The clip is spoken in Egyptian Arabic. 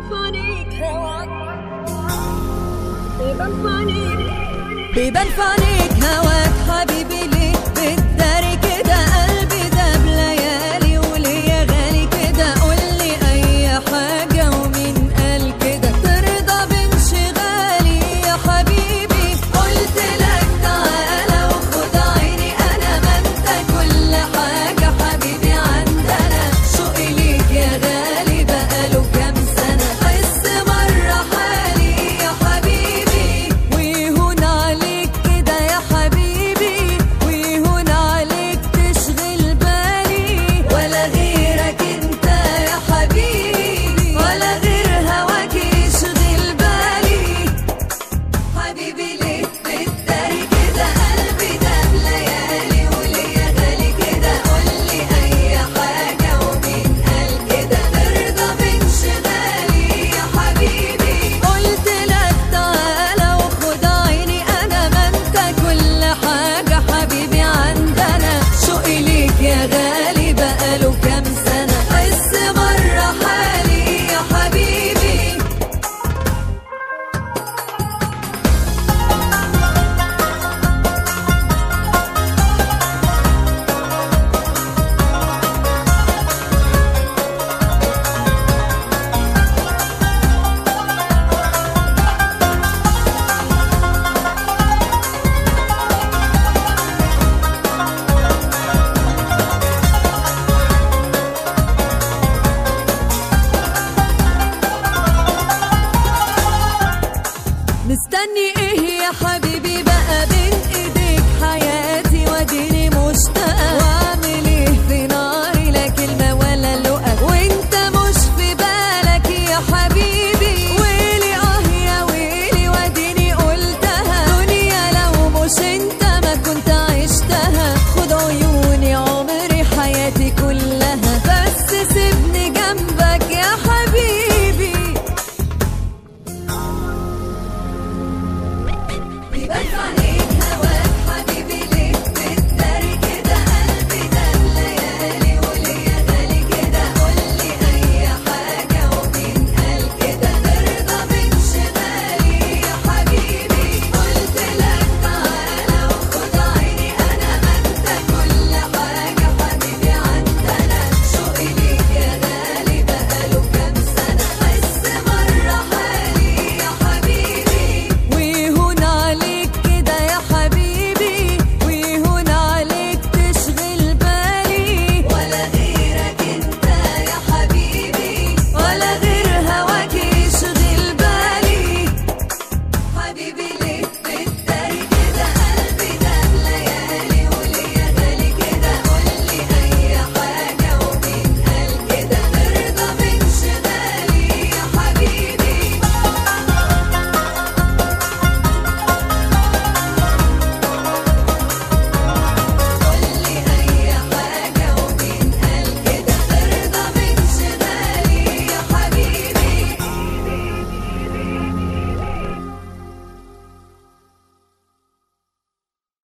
فانيك هواك بيبان فانيك بيبان فانيك هواك حبيبي ليه بتداري كده قلبي ده بليالي وليا غالي كده قولي اي حاجة ومين قال كده ترضى بانشغالي يا حبيبي قلت لك تعالى وخد عيني انا ما انت كل حاجة حبيبي عندنا شوقي ليك يا غالي بقاله كام سنة حس مرة حالي يا حبيبي ويهون عليك كده يا حبيبي ويهون عليك تشغل بالي ولا غيرك انت يا حبيبي ولا غير هواك يشغل بالي حبيبي ليه بتداري كده قلبي ده بليالي وليا غالي كده قولي اي حاجة ومين قال كده ترضى بانشغالي يا حبيبي قلت لك تعالى وخد عيني انا ما انت كل حاجة حبيبي عندنا شوقي ليك يا غالي بقاله كام سنة حس مرة حالي يا حبيبي مستني ايه يا حبيبي